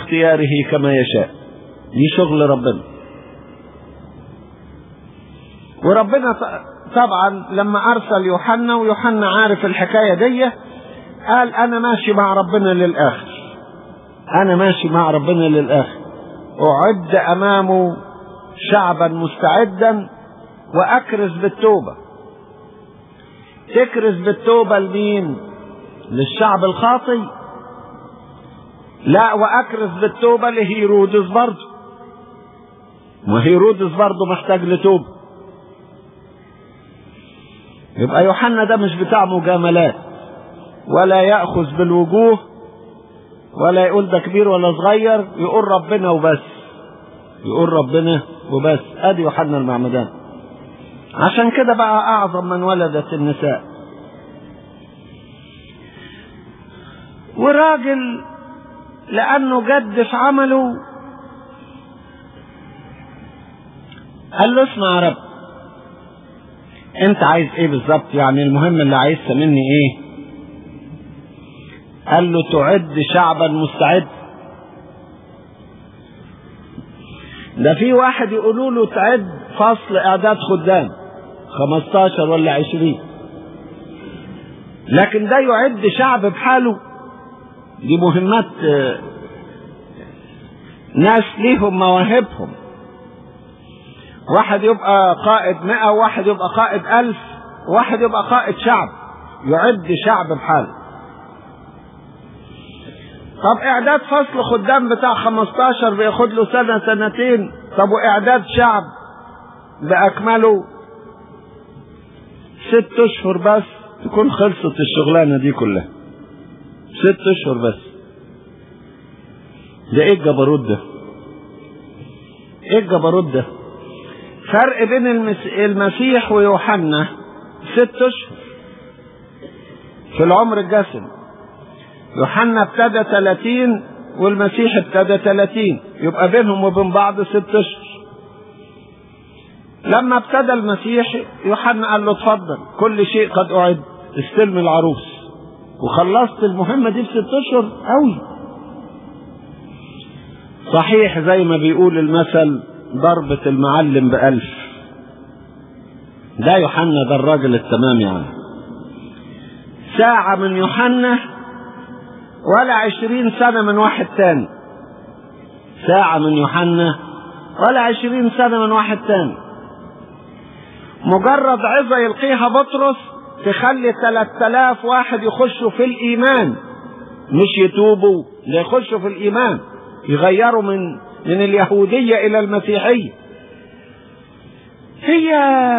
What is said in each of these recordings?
باختياره كما يشاء دي شغل ربنا وربنا طبعا لما ارسل يوحنا ويوحنا عارف الحكايه دي قال انا ماشي مع ربنا للاخر انا ماشي مع ربنا للاخر اعد امامه شعبا مستعدا واكرز بالتوبه تكرز بالتوبه لمين للشعب الخاطي لا واكرز بالتوبه لهيرودس برضه وهيرودس برضه محتاج لتوبه يبقى يوحنا ده مش بتاع مجاملات ولا ياخذ بالوجوه ولا يقول ده كبير ولا صغير يقول ربنا وبس يقول ربنا وبس ادي يوحنا المعمدان عشان كده بقى اعظم من ولدت النساء وراجل لانه جد في عمله قال له اسمع يا رب انت عايز ايه بالظبط يعني المهم اللي عايزها مني ايه قال له تعد شعبا مستعد ده في واحد يقولوا له تعد فصل اعداد خدام 15 ولا 20 لكن ده يعد شعب بحاله دي مهمات ناس ليهم مواهبهم واحد يبقى قائد مئة وواحد يبقى قائد ألف وواحد يبقى قائد شعب يعد شعب بحاله طب اعداد فصل خدام بتاع 15 بياخد له سنه سنتين طب واعداد شعب باكمله ست اشهر بس تكون خلصت الشغلانه دي كلها ست اشهر بس ده ايه الجبروت ده ايه الجبروت ده فرق بين المسيح ويوحنا ست اشهر في العمر الجسدي يوحنا ابتدى 30 والمسيح ابتدى 30 يبقى بينهم وبين بعض ست اشهر لما ابتدى المسيح يوحنا قال له اتفضل كل شيء قد اعد استلم العروس وخلصت المهمة دي في ست اشهر قوي صحيح زي ما بيقول المثل ضربة المعلم بألف ده يوحنا ده الراجل التمام يعني ساعة من يوحنا ولا عشرين سنة من واحد تاني ساعة من يوحنا ولا عشرين سنة من واحد تاني مجرد عظة يلقيها بطرس تخلي ثلاث آلاف واحد يخشوا في الإيمان مش يتوبوا لا يخشوا في الإيمان يغيروا من من اليهودية إلى المسيحية هي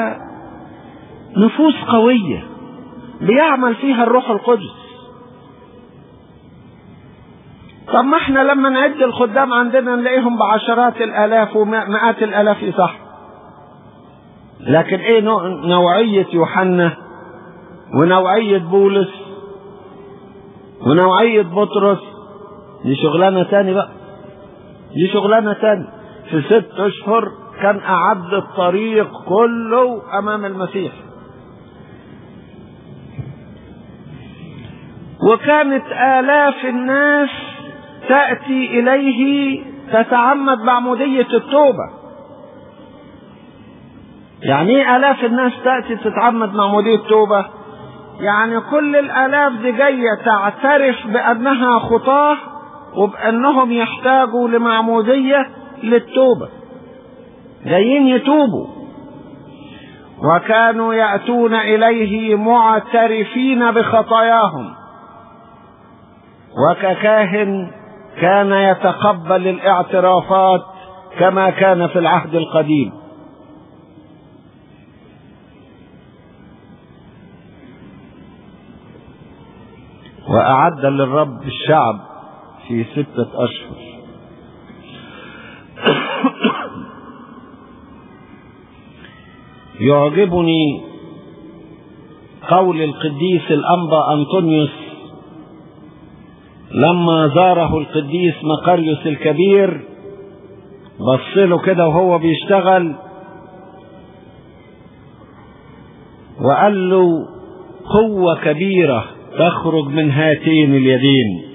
نفوس قوية بيعمل فيها الروح القدس طب ما احنا لما نعد الخدام عندنا نلاقيهم بعشرات الالاف ومئات الالاف صح لكن ايه نوعية يوحنا ونوعية بولس ونوعية بطرس دي شغلانة تاني بقى دي شغلانة تاني في ست اشهر كان اعد الطريق كله امام المسيح وكانت الاف الناس تأتي إليه تتعمد معمودية التوبة يعني ايه آلاف الناس تأتي تتعمد معمودية التوبة يعني كل الآلاف دي جاية تعترف بأنها خطاة وبأنهم يحتاجوا لمعمودية للتوبة جايين يتوبوا وكانوا يأتون إليه معترفين بخطاياهم وككاهن كان يتقبل الاعترافات كما كان في العهد القديم وأعد للرب الشعب في ستة أشهر يعجبني قول القديس الأنبا أنطونيوس لما زاره القديس مقريوس الكبير بص له كده وهو بيشتغل وقال له قوة كبيرة تخرج من هاتين اليدين